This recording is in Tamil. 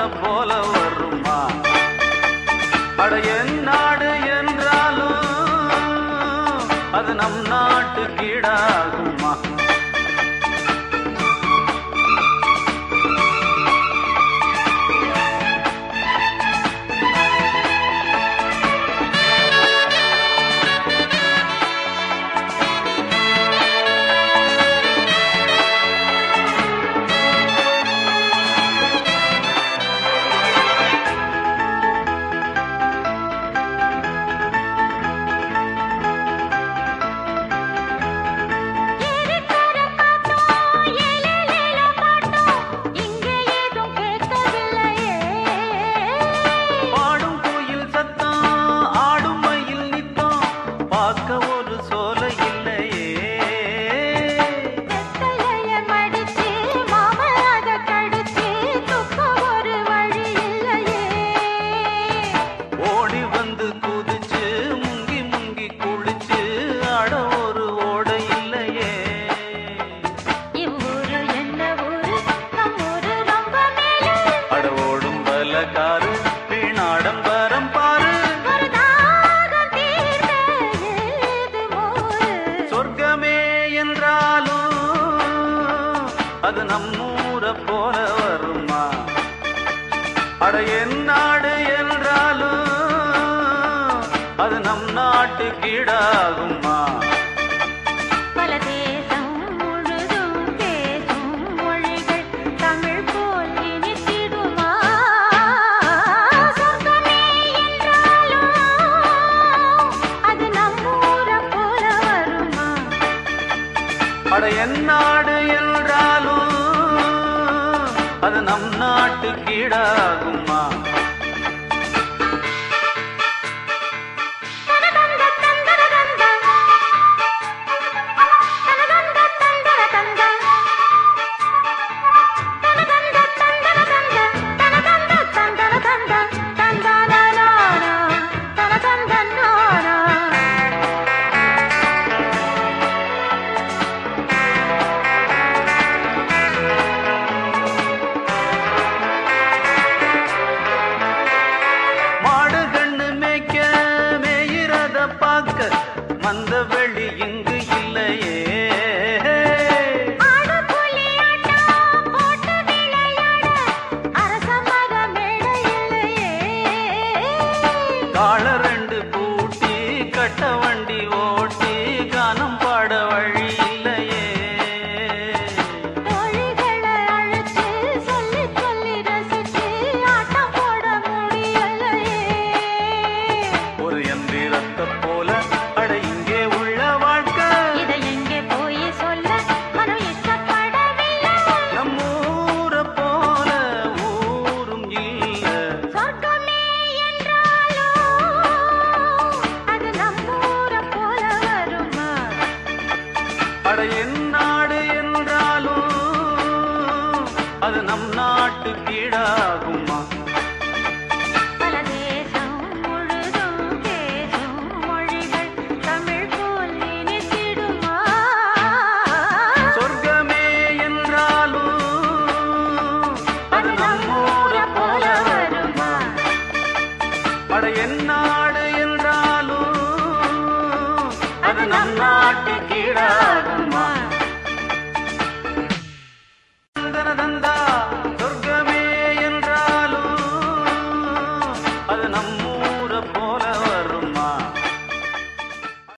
நம்மூர போல வருமா அட என் நாடு என்றாலும் அது நம் நாட்டு கீடாகுமா ஏறித்தர காட்டும் ஏலேலேல பாட்டும் இங்கே ஏதும் கேட்கவில்லையே பாடும் கோயில் சத்தம் ஆடும் மயில் நித்தம் பார்க்க ஒரு சோலை இல்லையே வெத்தலைய மடிச்சு மாமன் அத கடிச்சு துக்க ஒரு வழி இல்லையே ஓடி வந்து குதிச்சு முங்கி முங்கி குளிச்சு அட ஒரு ஓடை இல்லையே இவ்வூரு என்ன ஊரு நம் ஊரு ரொம்ப மேலே அட ஓடும் பலகாரு வீணாடம்பரம் பாரு ஒரு தாகம் தீர்ந்த ஏது மோரு சொர்க்கமே என்றாலும் அது நம்மூர போல வருமா அட என் நாடு என்றாலும் அது நம் நாட்டு கீடாகுமா பல தேசம் முழுதும் பேசும் மொழிகள் தமிழ் போல் இனித்திடுமா சொர்க்கமே என்றாலும் அது நம்மூர போல வருமா அட என் நாடு என்றாலும் அது நம் நாட்டு கீடாகுமா தனதந்த தந்தர தந்த தனதந்த தந்தர தந்த தனதந்த தந்தர தந்த தனதந்த தந்தர தந்த தந்தானானா தனதந்த நானா மாடு கண்ணு மேய்க்க மேயிறத பார்க்க மந்த வெளி இங்கு இல்லையே ஆடு புலி ஆட்டம் போட்டு விளையாட அரச மர மேடை இல்லையே கால ரெண்டு பூட்டி கட்ட வண்டி ஓட்டி கானம் பாட வழி இல்லையே தோழிகளை அழைச்சு சொல்லி சொல்லி ரசிச்சு ஆட்டம் போட முடியலையே ஒரு எந்திரத்தை போல அட இங்கே உள்ள வாழ்க்கை இதை எங்கே போய் சொல்ல மனம் இஷ்டப்படவில்லை நம்மூர போல ஊரும் இல்ல சொர்க்கமே என்றாலும் அது நம்மூர போல வருமா அட என் நாடு என்றாலும் அது நம் நாட்டு கீழாகுமா பல தேசம் முழுதும் பேசும் மொழிகள் தமிழ் போல் இனித்திடுமா சொர்க்கமே என்றாலும் அது நம்மூர போல வருமா அட என் நாடு என்றாலும் அது நம் நாட்டு கீழாகுமா